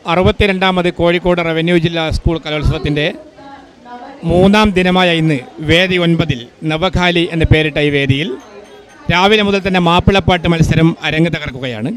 അറുപത്തിരണ്ടാമത് Kozhikode revenue ജില്ലാ school കലോത്സവത്തിൻ്റെ മൂന്നാം ദിനമായ ഇന്ന് വേദി ഒൻപതിൽ നവഖാലി എന്ന് പേരിട്ട ഈ വേദിയിൽ രാവിലെ മുതൽ തന്നെ മാപ്പിളപ്പാട്ട് മത്സരം അരങ്ങ് തകർക്കുകയാണ്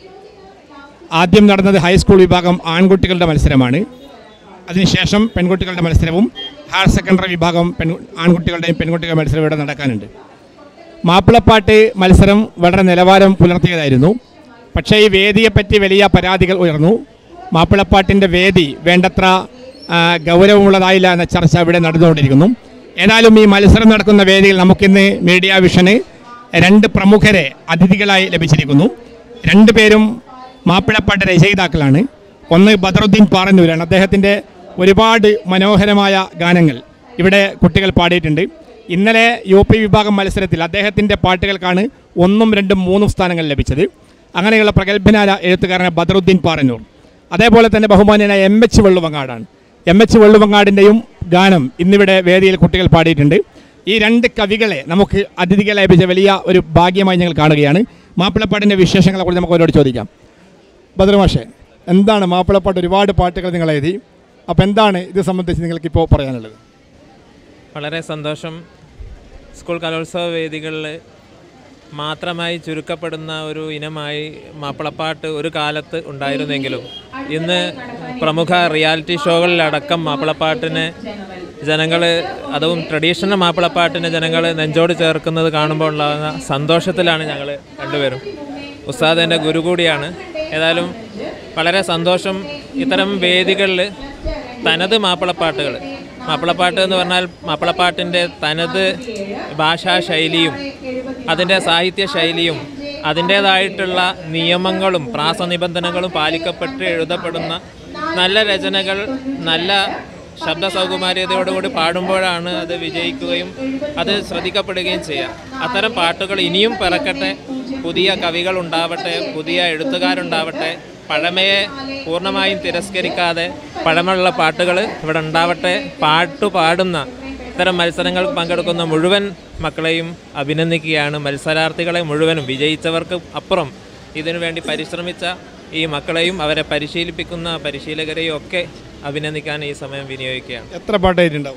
ആദ്യം നടന്നത് ഹൈസ്കൂൾ വിഭാഗം ആൺകുട്ടികളുടെ മത്സരമാണ് അതിനുശേഷം പെൺകുട്ടികളുടെ മത്സരവും ഹയർ സെക്കൻഡറി വിഭാഗം പെൺ ആൺകുട്ടികളുടെയും പെൺകുട്ടികളുടെ മത്സരം ഇവിടെ നടക്കാനുണ്ട് മാപ്പിളപ്പാട്ട് മത്സരം വളരെ നിലവാരം പുലർത്തിയതായിരുന്നു പക്ഷേ ഈ വേദിയെപ്പറ്റി വലിയ പരാതികൾ ഉയർന്നു മാപ്പിളപ്പാട്ടിൻ്റെ വേദി വേണ്ടത്ര ആ, ഗൗരവമുള്ളതായില്ല എന്ന ചർച്ച ഇവിടെ നടന്നുകൊണ്ടിരിക്കുന്നു ഏതായാലും ഈ മത്സരം നടക്കുന്ന വേദിയിൽ നമുക്കിന്ന് മീഡിയ വിഷന് രണ്ട് പ്രമുഖരെ അതിഥികളായി ലഭിച്ചിരിക്കുന്നു രണ്ടുപേരും മാപ്പിളപ്പാട്ട് രചയിതാക്കളാണ് ഒന്ന് ബദറുദ്ദീൻ പാറന്നൂരാണ് അദ്ദേഹത്തിൻ്റെ ഒരുപാട് മനോഹരമായ ഗാനങ്ങൾ ഇവിടെ കുട്ടികൾ പാടിയിട്ടുണ്ട് ഇന്നലെ യു പി വിഭാഗം മത്സരത്തിൽ അദ്ദേഹത്തിൻ്റെ പാട്ടുകൾക്കാണ് ഒന്നും രണ്ടും മൂന്നും സ്ഥാനങ്ങൾ ലഭിച്ചത് അങ്ങനെയുള്ള പ്രഗത്ഭനായ എഴുത്തുകാരനായ ബദറുദ്ദീൻ പാറന്നൂർ അതേപോലെ തന്നെ ബഹുമാന്യനായ എം എച്ച് വെള്ളുവങ്ങാടാണ് എം എച്ച് വെള്ളുവങ്ങാടിൻ്റെയും ഗാനം ഇന്നിവിടെ വേദിയിൽ കുട്ടികൾ പാടിയിട്ടുണ്ട് ഈ രണ്ട് കവികളെ നമുക്ക് അതിഥികളെ ലഭിച്ച വലിയ ഒരു ഭാഗ്യമായി ഞങ്ങൾ കാണുകയാണ് മാപ്പിളപ്പാട്ടിൻ്റെ വിശേഷങ്ങളെക്കുറിച്ച് നമുക്ക് അവരോട് ചോദിക്കാം ബദർ മാഷെ എന്താണ് മാപ്പിളപ്പാട്ട് ഒരുപാട് പാട്ടുകൾ നിങ്ങൾ എഴുതി അപ്പോൾ എന്താണ് ഇത് സംബന്ധിച്ച് നിങ്ങൾക്കിപ്പോൾ പറയാനുള്ളത് വളരെ സന്തോഷം സ്കൂൾ കലോത്സവ വേദികളിൽ മാത്രമായി ചുരുക്കപ്പെടുന്ന ഒരു ഇനമായി മാപ്പിളപ്പാട്ട് ഒരു കാലത്ത് ഉണ്ടായിരുന്നെങ്കിലും ഇന്ന് പ്രമുഖ റിയാലിറ്റി ഷോകളിലടക്കം മാപ്പിളപ്പാട്ടിനെ ജനങ്ങൾ അതും ട്രഡീഷണൽ മാപ്പിളപ്പാട്ടിനെ ജനങ്ങൾ നെഞ്ചോട് ചേർക്കുന്നത് കാണുമ്പോൾ ഉണ്ടാകുന്ന സന്തോഷത്തിലാണ് ഞങ്ങൾ രണ്ടുപേരും ഉസ്താദ് എൻ്റെ ഗുരു കൂടിയാണ് ഏതായാലും വളരെ സന്തോഷം ഇത്തരം വേദികളിൽ തനത് മാപ്പിളപ്പാട്ടുകൾ മാപ്പിളപ്പാട്ട് എന്ന് പറഞ്ഞാൽ മാപ്പിളപ്പാട്ടിൻ്റെ തനത് ഭാഷാ ശൈലിയും അതിൻ്റെ സാഹിത്യ ശൈലിയും അതിൻ്റേതായിട്ടുള്ള നിയമങ്ങളും പ്രാസനിബന്ധനകളും പാലിക്കപ്പെട്ട് എഴുതപ്പെടുന്ന നല്ല രചനകൾ നല്ല ശബ്ദ സൗകുമാര്യതയോടുകൂടി പാടുമ്പോഴാണ് അത് വിജയിക്കുകയും അത് ശ്രദ്ധിക്കപ്പെടുകയും ചെയ്യുക അത്തരം പാട്ടുകൾ ഇനിയും പിറക്കട്ടെ പുതിയ കവികൾ ഉണ്ടാവട്ടെ പുതിയ എഴുത്തുകാരുണ്ടാവട്ടെ പഴമയെ പൂർണ്ണമായും തിരസ്കരിക്കാതെ പഴമയുള്ള പാട്ടുകൾ ഇവിടെ ഉണ്ടാവട്ടെ പാട്ടു പാടുന്ന ഇത്തരം മത്സരങ്ങൾക്ക് പങ്കെടുക്കുന്ന മുഴുവൻ മക്കളെയും അഭിനന്ദിക്കുകയാണ് മത്സരാർത്ഥികളെ മുഴുവനും വിജയിച്ചവർക്ക് അപ്പുറം ഇതിനു വേണ്ടി പരിശ്രമിച്ച ഈ മക്കളെയും അവരെ പരിശീലിപ്പിക്കുന്ന പരിശീലകരെയും ഒക്കെ അഭിനന്ദിക്കാൻ ഈ സമയം വിനിയോഗിക്കുകയാണ് എത്ര പാട്ട് എഴുതിയിട്ടുണ്ടാവും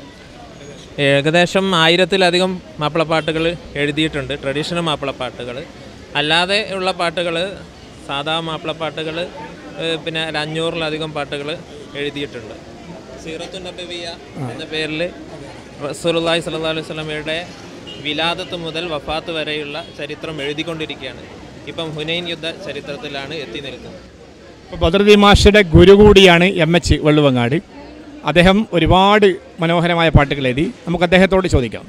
ഏകദേശം ആയിരത്തിലധികം മാപ്പിളപ്പാട്ടുകൾ എഴുതിയിട്ടുണ്ട് ട്രഡീഷണൽ മാപ്പിളപ്പാട്ടുകൾ അല്ലാതെ ഉള്ള പാട്ടുകൾ സാധാ മാപ്പിളപ്പാട്ടുകൾ ഏഹ് പിന്നെ ഒരു അഞ്ഞൂറിലധികം പാട്ടുകൾ എഴുതിയിട്ടുണ്ട് സീറത്തു നബവിയ എന്ന പേരിൽ റസൂലുള്ളാഹി സ്വല്ലല്ലാഹു അലൈഹി വസല്ലമയുടെ വിലാദത്ത് മുതൽ വഫാത്ത് വരെയുള്ള ചരിത്രം എഴുതിക്കൊണ്ടിരിക്കുകയാണ് ഇപ്പം ഹുനൈൻ യുദ്ധ ചരിത്രത്തിലാണ് എത്തി നിൽക്കുന്നത് ഇപ്പോൾ ബദറുദ്ദീൻ മാഷയുടെ ഗുരു കൂടിയാണ് എം എച്ച് വെള്ളുവങ്ങാട് അദ്ദേഹം ഒരുപാട് മനോഹരമായ പാട്ടുകൾ എഴുതി നമുക്ക് അദ്ദേഹത്തോട് ചോദിക്കാം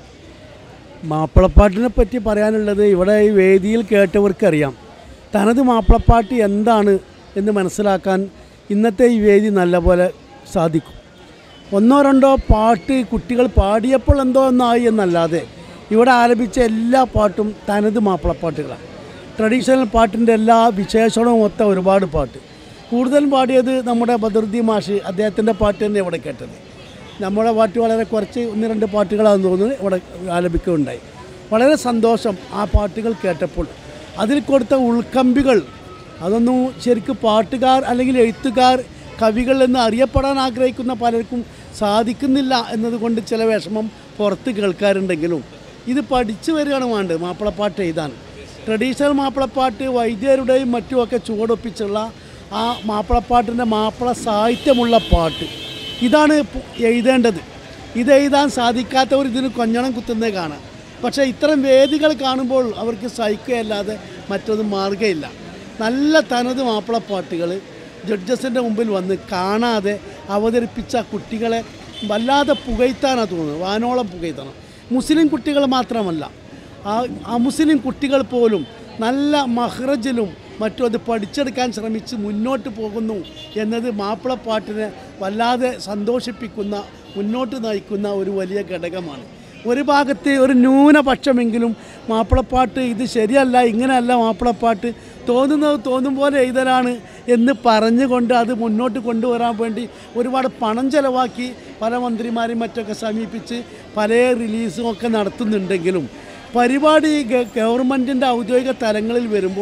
മാപ്പിളപ്പാട്ടിനെ പറ്റി പറയാനുള്ളത് ഇവിടെ ഈ വേദിയിൽ കേട്ടവർക്കറിയാം തനത് മാപ്പിളപ്പാട്ട് എന്താണ് എന്ന് മനസ്സിലാക്കാൻ ഇന്നത്തെ ഈ വേദി നല്ലപോലെ സാധിക്കും ഒന്നോ രണ്ടോ പാട്ട് കുട്ടികൾ പാടിയപ്പോൾ എന്തോ ഒന്നായി എന്നല്ലാതെ ഇവിടെ ആലപിച്ച എല്ലാ പാട്ടും തനത് മാപ്പിളപ്പാട്ടുകളാണ് ട്രഡീഷണൽ പാട്ടിൻ്റെ എല്ലാ വിശേഷണവും ഒത്ത ഒരുപാട് പാട്ട് കൂടുതലും പാടിയത് നമ്മുടെ ബദറുദ്ദീൻ മാഷ് അദ്ദേഹത്തിൻ്റെ പാട്ട് തന്നെ ഇവിടെ കേട്ടത് നമ്മുടെ പാട്ട് വളരെ കുറച്ച് ഒന്ന് രണ്ട് പാട്ടുകളാണെന്ന് തോന്നുന്നു ഇവിടെ ആലപിക്കുകയുണ്ടായി വളരെ സന്തോഷം ആ പാട്ടുകൾ കേട്ടപ്പോൾ അതിൽ കൊടുത്ത ഉൾക്കമ്പികൾ അതൊന്നും ശരിക്കും പാട്ടുകാർ അല്ലെങ്കിൽ എഴുത്തുകാർ കവികൾ എന്ന് അറിയപ്പെടാൻ ആഗ്രഹിക്കുന്ന പലർക്കും സാധിക്കുന്നില്ല എന്നതുകൊണ്ട് ചില വിഷമം പുറത്ത് കേൾക്കാറുണ്ടെങ്കിലും ഇത് പഠിച്ചു വരികയാണ് വേണ്ടത് മാപ്പിളപ്പാട്ട് എഴുതാൻ ട്രഡീഷണൽ മാപ്പിളപ്പാട്ട് വൈദ്യരുടെയും മറ്റുമൊക്കെ ചുവടൊപ്പിച്ചുള്ള ആ മാപ്പിളപ്പാട്ടിൻ്റെ മാപ്പിള സാഹിത്യമുള്ള പാട്ട് ഇതാണ് പു- എഴുതേണ്ടത് ഇത് എഴുതാൻ സാധിക്കാത്തവർ ഇതിന് കൊഞ്ഞണം കുത്തുന്നേ കാണാം പക്ഷേ ഇത്തരം വേദികൾ കാണുമ്പോൾ അവർക്ക് സഹിക്കുകയല്ലാതെ മറ്റൊന്നും മാർഗ്ഗമില്ല നല്ല തനത് മാപ്പിളപ്പാട്ടുകൾ ജഡ്ജസിൻ്റെ മുമ്പിൽ വന്ന് കാണാതെ അവതരിപ്പിച്ച കുട്ടികളെ വല്ലാതെ പുകഴ്ത്താനാണ് തോന്നുന്നത് വാനോളം പുകഴ്ത്തണം മുസ്ലിം കുട്ടികൾ മാത്രമല്ല ആ ആ മുസ്ലിം കുട്ടികൾ പോലും നല്ല മഹ്റജിലും മറ്റും അത് പഠിച്ചെടുക്കാൻ ശ്രമിച്ച് മുന്നോട്ട് പോകുന്നു എന്നത് മാപ്പിളപ്പാട്ടിനെ വല്ലാതെ സന്തോഷിപ്പിക്കുന്ന മുന്നോട്ട് നയിക്കുന്ന ഒരു വലിയ ഘടകമാണ് ഒരു ഭാഗത്ത് ഒരു ന്യൂനപക്ഷമെങ്കിലും മാപ്പിളപ്പാട്ട് ഇത് ശരിയല്ല ഇങ്ങനെയല്ല മാപ്പിളപ്പാട്ട് തോന്നുന്നത് തോന്നും പോലെ എഴുതലാണ് എന്ന് പറഞ്ഞുകൊണ്ട് അത് മുന്നോട്ട് കൊണ്ടുവരാൻ വേണ്ടി ഒരുപാട് പണം ചെലവാക്കി പല മന്ത്രിമാരെയും മറ്റൊക്കെ സമീപിച്ച് പല റിലീസും ഒക്കെ നടത്തുന്നുണ്ടെങ്കിലും പരിപാടി ഗ- ഗവൺമെൻറ്റിൻ്റെ ഔദ്യോഗിക തലങ്ങളിൽ വരുമ്പോൾ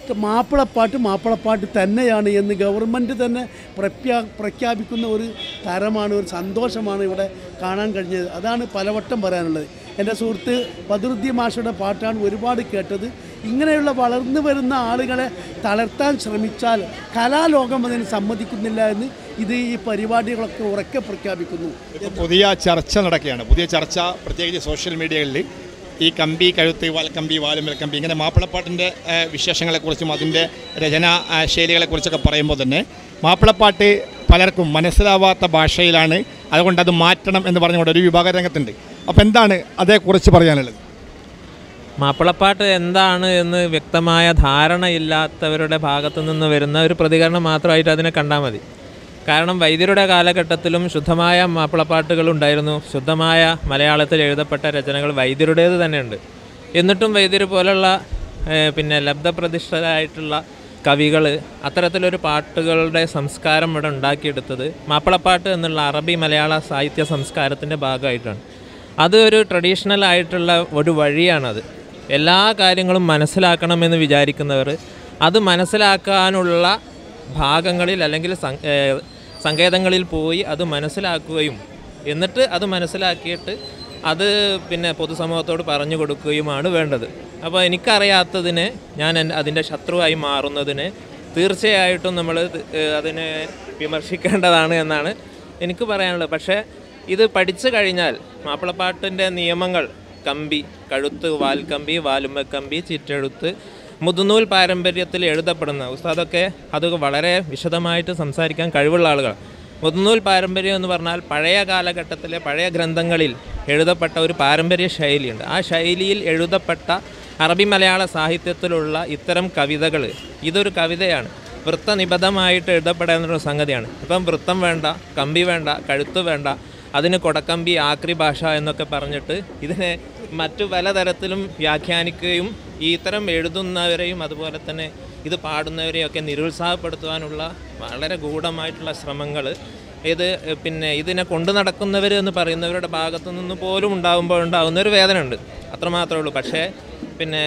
മാപ്പിളപ്പാട്ട് മാപ്പിളപ്പാട്ട് തന്നെയാണ് എന്ന് ഗവൺമെൻറ് തന്നെ പ്രഖ്യാ പ്രഖ്യാപിക്കുന്ന ഒരു തരമാണ് ഒരു സന്തോഷമാണ് ഇവിടെ കാണാൻ കഴിഞ്ഞത് അതാണ് പലവട്ടം പറയാനുള്ളത് എൻ്റെ സുഹൃത്ത് ബദറുദ്ദീൻ മാഷയുടെ പാട്ടാണ് ഒരുപാട് കേട്ടത് ഇങ്ങനെയുള്ള വളർന്നു വരുന്ന ആളുകളെ തളർത്താൻ ശ്രമിച്ചാൽ കലാലോകം അതിന് സമ്മതിക്കുന്നില്ല എന്ന് ഇത് ഈ പരിപാടികളൊക്കെ ഉറക്കെ പ്രഖ്യാപിക്കുന്നു ഇപ്പോൾ പുതിയ ചർച്ച നടക്കുകയാണ് പുതിയ ചർച്ച പ്രത്യേകിച്ച് സോഷ്യൽ മീഡിയകളിൽ ഈ കമ്പി കഴുത്ത് വാൽക്കമ്പി വാലുമൽ കമ്പി ഇങ്ങനെ മാപ്പിളപ്പാട്ടിൻ്റെ ഏഹ്, വിശേഷങ്ങളെക്കുറിച്ചും അതിൻ്റെ രചനാ ആ, ശൈലികളെക്കുറിച്ചൊക്കെ പറയുമ്പോൾ തന്നെ മാപ്പിളപ്പാട്ട് പലർക്കും മനസ്സിലാവാത്ത ഭാഷയിലാണ് അതുകൊണ്ട് അത് മാറ്റണം എന്ന് പറഞ്ഞുകൊണ്ട് ഒരു വിഭാഗ രംഗത്തുണ്ട് അപ്പോൾ എന്താണ് അതേക്കുറിച്ച് പറയാനുള്ളത് മാപ്പിളപ്പാട്ട് എന്താണ് എന്ന് വ്യക്തമായ ധാരണയില്ലാത്തവരുടെ ഭാഗത്തു നിന്ന് വരുന്ന ഒരു പ്രതികരണം മാത്രമായിട്ട് അതിനെ കണ്ടാൽ മതി കാരണം വൈദ്യരുടെ കാലഘട്ടത്തിലും ശുദ്ധമായ മാപ്പിളപ്പാട്ടുകൾ ഉണ്ടായിരുന്നു ശുദ്ധമായ മലയാളത്തിൽ എഴുതപ്പെട്ട രചനകൾ വൈദ്യരുടേത് തന്നെയുണ്ട് എന്നിട്ടും വൈദ്യർ പോലുള്ള ഏഹ്, പിന്നെ ലബ്ധപ്രതിഷ്ഠരായിട്ടുള്ള കവികൾ അത്തരത്തിലൊരു പാട്ടുകളുടെ സംസ്കാരം ഇവിടെ ഉണ്ടാക്കിയെടുത്തത് മാപ്പിളപ്പാട്ട് എന്നുള്ള അറബി മലയാള സാഹിത്യ സംസ്കാരത്തിൻ്റെ ഭാഗമായിട്ടാണ് അത് ഒരു ട്രഡീഷണൽ ആയിട്ടുള്ള ഒരു വഴിയാണത് എല്ലാ കാര്യങ്ങളും മനസ്സിലാക്കണമെന്ന് വിചാരിക്കുന്നവർ അത് മനസ്സിലാക്കാനുള്ള ഭാഗങ്ങളിൽ അല്ലെങ്കിൽ സം- ഏഹ് സങ്കേതങ്ങളിൽ പോയി അത് മനസ്സിലാക്കുകയും എന്നിട്ട് അത് മനസ്സിലാക്കിയിട്ട് അത് പിന്നെ പൊതുസമൂഹത്തോട് പറഞ്ഞു കൊടുക്കുകയുമാണ് വേണ്ടത് അപ്പോൾ എനിക്കറിയാത്തതിന് ഞാൻ എൻ്റെ അതിൻ്റെ ശത്രുവായി മാറുന്നതിന് തീർച്ചയായിട്ടും നമ്മൾ അതിനെ വിമർശിക്കേണ്ടതാണ് എന്നാണ് എനിക്ക് പറയാനുള്ളത് പക്ഷേ ഇത് പഠിച്ചു കഴിഞ്ഞാൽ മാപ്പിളപ്പാട്ടിൻ്റെ നിയമങ്ങൾ കമ്പി കഴുത്ത് വാൽക്കമ്പി വാലുമ്മക്കമ്പി ചിറ്റെഴുത്ത് മുതുനൂൽ പാരമ്പര്യത്തിൽ എഴുതപ്പെടുന്ന ഉസ്താദൊക്കെ അത് വളരെ വിശദമായിട്ട് സംസാരിക്കാൻ കഴിവുള്ള ആളുകൾ മുതുനൂൽ പാരമ്പര്യം എന്ന് പറഞ്ഞാൽ പഴയ കാലഘട്ടത്തിലെ പഴയ ഗ്രന്ഥങ്ങളിൽ എഴുതപ്പെട്ട ഒരു പാരമ്പര്യ ശൈലിയുണ്ട് ആ ശൈലിയിൽ എഴുതപ്പെട്ട അറബി മലയാള സാഹിത്യത്തിലുള്ള ഇത്തരം കവിതകൾ ഇതൊരു കവിതയാണ് വൃത്തനിബദ്ധമായിട്ട് എഴുതപ്പെടേണ്ട ഒരു സംഗതിയാണ് ഇപ്പം വൃത്തം വേണ്ട കമ്പി വേണ്ട കഴുത്ത് വേണ്ട അതിന് കൊടക്കമ്പി ആക്രി ഭാഷ എന്നൊക്കെ പറഞ്ഞിട്ട് ഇതിനെ മറ്റു പലതരത്തിലും വ്യാഖ്യാനിക്കുകയും ഈ ഇത്തരം എഴുതുന്നവരെയും അതുപോലെ തന്നെ ഇത് പാടുന്നവരെയും ഒക്കെ നിരുത്സാഹപ്പെടുത്തുവാനുള്ള വളരെ ഗൂഢമായിട്ടുള്ള ശ്രമങ്ങൾ ഇത് പിന്നെ ഇതിനെ കൊണ്ടു നടക്കുന്നവർ എന്ന് പറയുന്നവരുടെ ഭാഗത്തു നിന്ന് പോലും ഉണ്ടാകുമ്പോൾ ഉണ്ടാകുന്ന ഒരു വേദന ഉണ്ട് അത്രമാത്രമേ ഉള്ളൂ പക്ഷേ പിന്നെ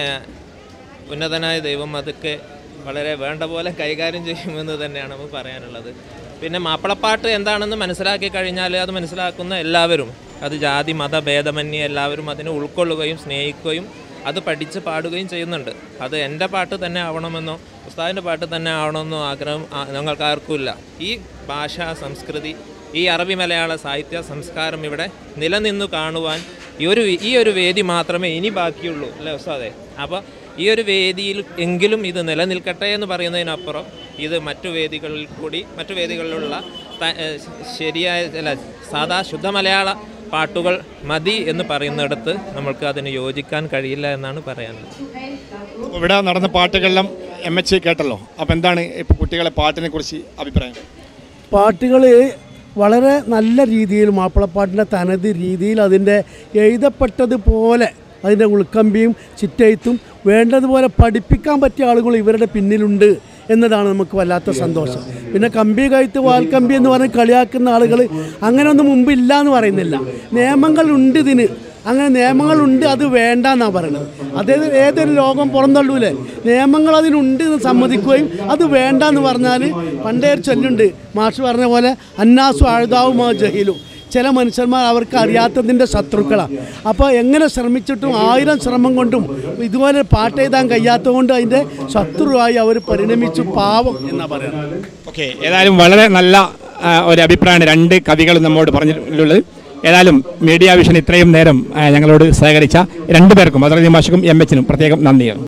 ഉന്നതനായ ദൈവം അതൊക്കെ വളരെ വേണ്ട പോലെ കൈകാര്യം ചെയ്യുമെന്ന് തന്നെയാണ് നമുക്ക് പറയാനുള്ളത് പിന്നെ മാപ്പിളപ്പാട്ട് എന്താണെന്ന് മനസ്സിലാക്കി കഴിഞ്ഞാൽ അത് മനസ്സിലാക്കുന്ന എല്ലാവരും അത് ജാതി മത ഭേദമന്യേ എല്ലാവരും അതിനെ ഉൾക്കൊള്ളുകയും സ്നേഹിക്കുകയും അത് പഠിച്ച് പാടുകയും ചെയ്യുന്നുണ്ട് അത് എൻ്റെ പാട്ട് തന്നെ ആവണമെന്നോ ഉസ്താദിൻ്റെ പാട്ട് തന്നെ ആവണമെന്നോ ആഗ്രഹം ആ- ഞങ്ങൾക്ക് ആർക്കുമില്ല ഈ ഭാഷ സംസ്കൃതി ഈ അറബി മലയാള സാഹിത്യ സംസ്കാരം ഇവിടെ നിലനിന്നു കാണുവാൻ ഈ ഒരു ഈ ഒരു വേദി മാത്രമേ ഇനി ബാക്കിയുള്ളൂ അല്ലേ ഉസ്താദെ അപ്പോൾ ഈ ഒരു വേദിയിൽ എങ്കിലും ഇത് നിലനിൽക്കട്ടെ എന്ന് പറയുന്നതിനപ്പുറം ഇത് മറ്റു വേദികളിൽ കൂടി മറ്റു വേദികളിലുള്ള ത- ഏഹ് ശരിയായ അല്ല സാധാ ശുദ്ധ മലയാള പാട്ടുകൾ മതി എന്ന് പറയുന്നിടത്ത് നമ്മൾക്ക് അതിന് യോജിക്കാൻ കഴിയില്ല എന്നാണ് പറയാനുള്ളത് അപ്പോൾ ഇവിടെ നടന്ന പാട്ടുകളെല്ലാം എം എച്ച് കേട്ടല്ലോ അപ്പോൾ എന്താണ് ഇപ്പോൾ കുട്ടികളെ പാട്ടിനെ കുറിച്ച് അഭിപ്രായം പാട്ടുകൾ വളരെ നല്ല രീതിയിൽ മാപ്പിളപ്പാട്ടിൻ്റെ തനത് രീതിയിൽ അതിൻ്റെ എഴുതപ്പെട്ടതുപോലെ അതിൻ്റെ ഉൾക്കമ്പിയും ചിറ്റെഴുത്തും വേണ്ടതുപോലെ പഠിപ്പിക്കാൻ പറ്റിയ ആളുകൾ ഇവരുടെ പിന്നിലുണ്ട് എന്നതാണ് നമുക്ക് വല്ലാത്ത സന്തോഷം പിന്നെ കമ്പി കഴുത്ത് വാൽക്കമ്പി എന്ന് പറഞ്ഞ് കളിയാക്കുന്ന ആളുകൾ അങ്ങനെയൊന്നും മുമ്പ് ഇല്ല എന്ന് പറയുന്നില്ല നിയമങ്ങളുണ്ട് ഇതിന് അങ്ങനെ നിയമങ്ങളുണ്ട് അത് വേണ്ട എന്നാണ് പറയുന്നത് അതേത് ഏതൊരു ലോകം പുറന്തള്ളൂലേ നിയമങ്ങൾ അതിനുണ്ട് എന്ന് സമ്മതിക്കുകയും അത് വേണ്ട എന്ന് പറഞ്ഞാൽ പണ്ടേ ഒരു ചൊല്ലുണ്ട് മാഷ് പറഞ്ഞ പോലെ അന്നാസു അഴുതാവുമാ ജഹീലും ചില മനുഷ്യന്മാർ അവർക്ക് അറിയാത്തതിൻ്റെ ശത്രുക്കളാണ് അപ്പോൾ എങ്ങനെ ശ്രമിച്ചിട്ടും ആയിരം ശ്രമം കൊണ്ടും ഇതുപോലെ പാട്ട് എഴുതാൻ കഴിയാത്തത് കൊണ്ട് അതിൻ്റെ ശത്രുവായി അവർ പരിണമിച്ചു പാവം എന്നാണ് പറയുന്നത് ഓക്കെ ഏതായാലും വളരെ നല്ല ആ, ഒരു അഭിപ്രായമാണ് രണ്ട് കവികളും നമ്മോട് പറഞ്ഞിട്ടുള്ളത് ഏതായാലും മീഡിയ വിഷൻ ഇത്രയും നേരം ആ, ഞങ്ങളോട് സഹകരിച്ച രണ്ടുപേർക്കും ബദറുദ്ദീൻ മാഷക്കും എം എച്ചിനും പ്രത്യേകം നന്ദിയാണ്